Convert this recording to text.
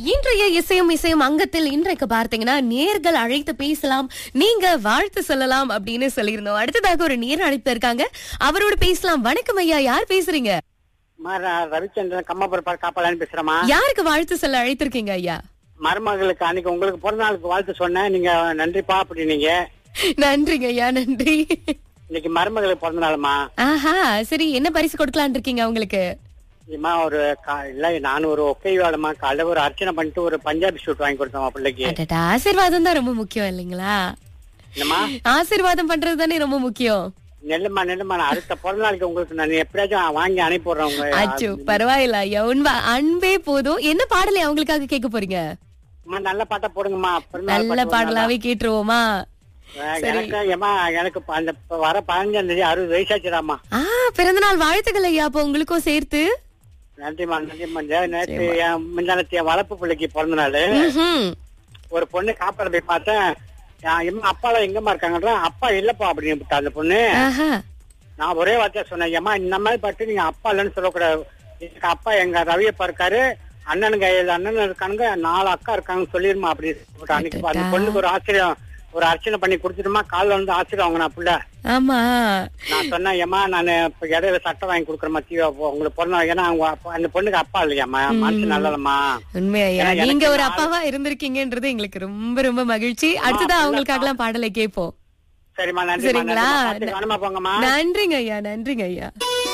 இன்றைய இசையும் இசையும் அங்கத்தில் இன்றைக்கு பார்த்தீங்கன்னா நேர்கள் அழைத்து பேசலாம் நீங்க வாழ்த்து சொல்லலாம் அப்படின்னு சொல்லியிருந்தோம் அடுத்ததாக ஒரு நேர் அழைப்பு இருக்காங்க அவரோட பேசலாம் வணக்கம் ஐயா யார் பேசுறீங்க அம்மா, நான் ரவிச்சந்திரன் கம்மாபுரம் காப்பாளான்னு பேசுறேம்மா யாருக்கு வாழ்த்து சொல்ல அழைத்திருக்கீங்க ஐயா மருமகளுக்கு அன்னைக்கு உங்களுக்கு பிறந்த நாளுக்கு வாழ்த்து சொன்னேன் நீங்க நன்றிப்பா அப்படின்னீங்க நன்றிங்க ஐயா நன்றி இன்னைக்கு மருமகளுக்கு பிறந்த நாளுமா ஆஹா சரி என்ன பரிசு கொடுக்கலான் இருக்கீங்க அவங்களுக்கு இம்மா ஒரு கா- இல்ல நான் ஒரு ஒக்கை வேலைமா காலைல ஒரு அர்ச்சனை பண்ணிட்டு ஒரு பஞ்சாபி ஷூட் வாங்கி கொடுத்தோம் பிள்ளைக்கு அடடா, ஆசீர்வாதம் தான் ரொம்ப முக்கியம் இல்லைங்களா என்னம்மா ஆசீர்வாதம் பண்றது தானே ரொம்ப முக்கியம் நெல்லுமா நெல்லுமா நான் அடுத்த பிறந்த நாளுக்கு உங்களுக்கு நான் எப்படியாச்சும் வாங்கி அனுப்பி விடுறேன் உங்க அச்சோ பரவாயில்ல ஐயா உண்மை அன்பே போதும் என்ன பாடலை அவங்களுக்காக கேட்க போறீங்க அம்மா, நல்ல பாட்டா போடுங்கம்மா பிறந்த நாள் நல்ல பாட்டு பாடலாவே கேட்டுருவோமா அஹ், எனக்கு ஏமா எனக்கு இப்ப அந்த இப்ப வர பதினஞ்சாம் தேதி அறுபது வயசாச்சுடாமா ஆ பிறந்த நாள் வாழ்த்துக்கள் ஐயா அப்போ உங்களுக்கும் சேர்த்து நன்றிம்மா நன்றிம்மா நே- நேற்று என் முந்தானத்து என் வளர்ப்பு பிள்ளைக்கு பிறந்த நாள் ம்ஹும். ஒரு பொண்ணு காப்பாட போய் பார்த்தேன் என் எம்மா அப்பாலாம் எங்கம்மா இருக்காங்கன்றா அப்பா இல்லப்பா அப்படின்னு விட்டா அந்த பொண்ணு ஆஹா. நான் ஒரே வார்த்தையா சொன்னேன் ஏம்மா இந்த மாதிரி பட்டு நீங்க அப்பா இல்லைன்னு சொல்லக்கூடாது எங்க அப்பா எங்க ரவியப்பா இருக்காரு அண்ணனுங்க ஏழு அண்ணன் இருக்கானுங்க நாலு அக்கா இருக்காங்கன்னு சொல்லிருமா அப்படி சொல்லிட்டு அன்னைக்கு அந்த பொண்ணுக்கு ஒரு ஆச்சரியம் ஒரு அர்ச்சனை பண்ணி கொடுத்துட்டுமா காலில் வந்து ஆச்சரியம் அவங்க நான் புள்ள ஆமா நான் சொன்னேன் ஏம்மா நான் இப்ப இடையில சட்டை வாங்கி கொடுக்குறேன் மத்திய உங்களுக்கு பிறந்த ஏன்னா அவங்க அப்பா அந்த பொண்ணுக்கு அப்பா இல்லையாம்மா மனசு நல்லதம்மா உண்மை ஐயா ஏன்னா எனக்கு நீங்க ஒரு நாலு- அப்பாவா இருந்திருக்கீங்கன்றது எங்களுக்கு ரொம்ப ரொம்ப மகிழ்ச்சி அடுத்ததான் அவங்களுக்காகலாம் பாடலை கேட்போம் சரிம்மா நன்றி சரிங்களா வேணுமா போங்கம்மா நன்றிங்க ஐயா நன்றிங்க ஐயா